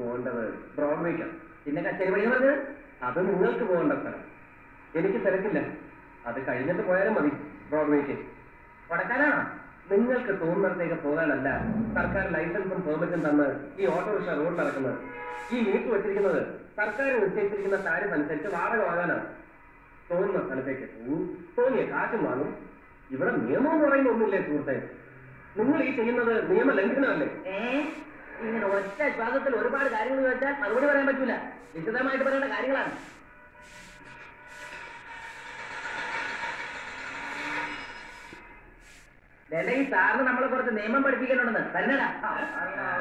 പോകേണ്ടത് ബ്രോഡ്വേക്കാണ് പിന്നെ കച്ചേരി പണി പറഞ്ഞത് അത് നിങ്ങൾക്ക് പോകേണ്ട സ്ഥലം എനിക്ക് തിരക്കില്ല അത് കഴിഞ്ഞിട്ട് പോയാലും മതി ബ്രോഡ്വേക്ക് കൊടക്കാനാണോ നിങ്ങൾക്ക് തോന്നുന്നിടത്തേക്ക് പോകാനല്ല സർക്കാർ ലൈസൻസും പെർമിറ്റും തന്ന് ഈ ഓട്ടോറിക്ഷ റോഡിൽ ഇറക്കുന്നത് ഈ മീറ്റ് വെച്ചിരിക്കുന്നത് സർക്കാർ നിശ്ചയിച്ചിരിക്കുന്ന താരിഫ് അനുസരിച്ച് വാടക വാങ്ങാനാണ് തോന്നുന്ന സ്ഥലത്തേക്ക് പോകും തോന്നിയ കാശും വാങ്ങും ഇവിടെ നിയമം എന്ന് പറയുന്ന ഒന്നുമില്ലേ സുഹൃത്തെ നിങ്ങൾ ഈ ചെയ്യുന്നത് നിയമലംഘനമല്ലേ ഏ ഇങ്ങനെ ഒറ്റ ശ്വാസത്തിൽ ഒരുപാട് കാര്യങ്ങൾ ചോദിച്ചാൽ മറുപടി പറയാൻ പറ്റൂല വിശദമായിട്ട് പറയേണ്ട കാര്യങ്ങളാണ് വേണ്ട ഈ സാറിന് നമ്മളെ കുറച്ച് നിയമം പഠിപ്പിക്കണമെന്ന് തന്നെടാ